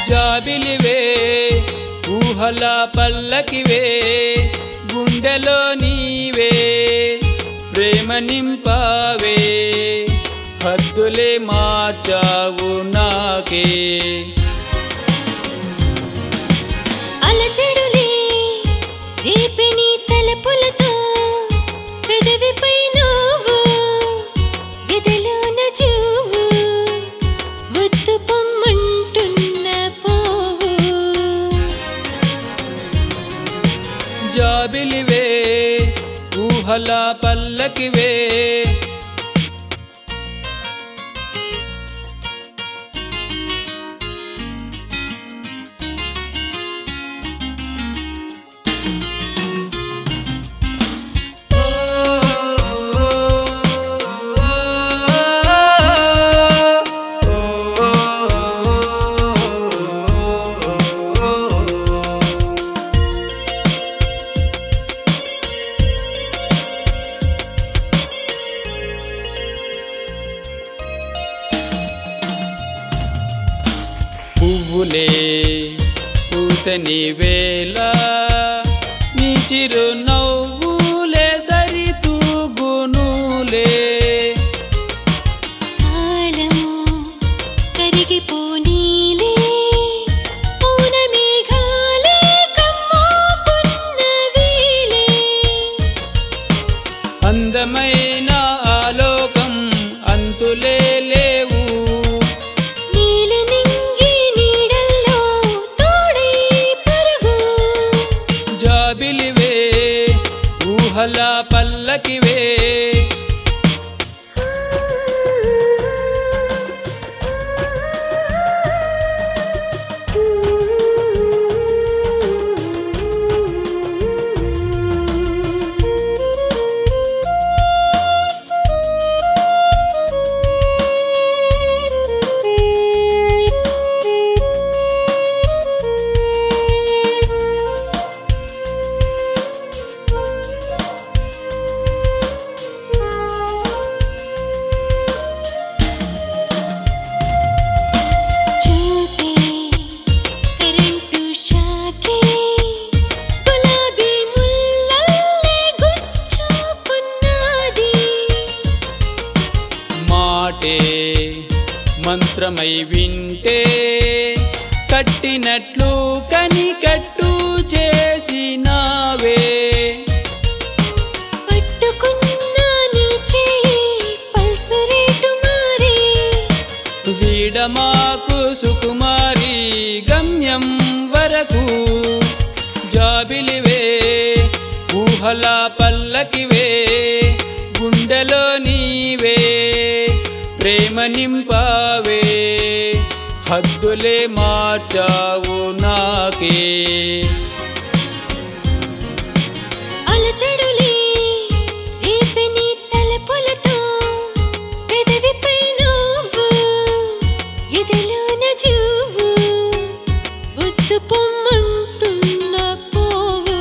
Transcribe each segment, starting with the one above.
జాబిలివే ఊహల పల్లకివే గుండెలో నీవే ప్రేమ నింపావే హద్దులే మార్చావు నాకే అలజడులే రేపే నీ తలపులతో పెదవిపై నువ్వు ఎదలోన జూవు వద్దు పొమ్మంటున్న పోవు జాబిలివే ఊహల పల్లకివే పువ్వులే పూసని వేళ నీ చిరు నవ్వులే సరితూగునులే కాలం కరిగిపోనీలే పౌన మేఘాలే కమ్ముకున్నవిలే అందమైన ఆలోకం అంతులే లేవు నీలి నింగి నీడల్లో తోడై పరుగు జాబిలివే ఊహల పల్లకివే చూపే కరెంటు షాకే గులాబీ ముల్లల్లే గుచ్చుకున్నది మాటే మంత్రమై వింటే కట్టినట్లు కనికట్టు చేసినావే పట్టుకున్న నీ చేయి పల్సు రేటు మారి వీడమాకు సుకుమారి గమ్యం వరకు జాబిలివే ఊహల పల్లకివే గుండెలో నీవే ప్రేమ నింపావే హద్దులే మార్చావు నాకే అలజడులే రేపే నీ తలపులతో పెదవిపై నువ్వు ఎదలోన జూవు వద్దు పొమ్మంటున్న పోవు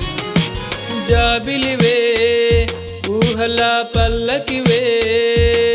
జాబిలివే ఊహల పల్లకివే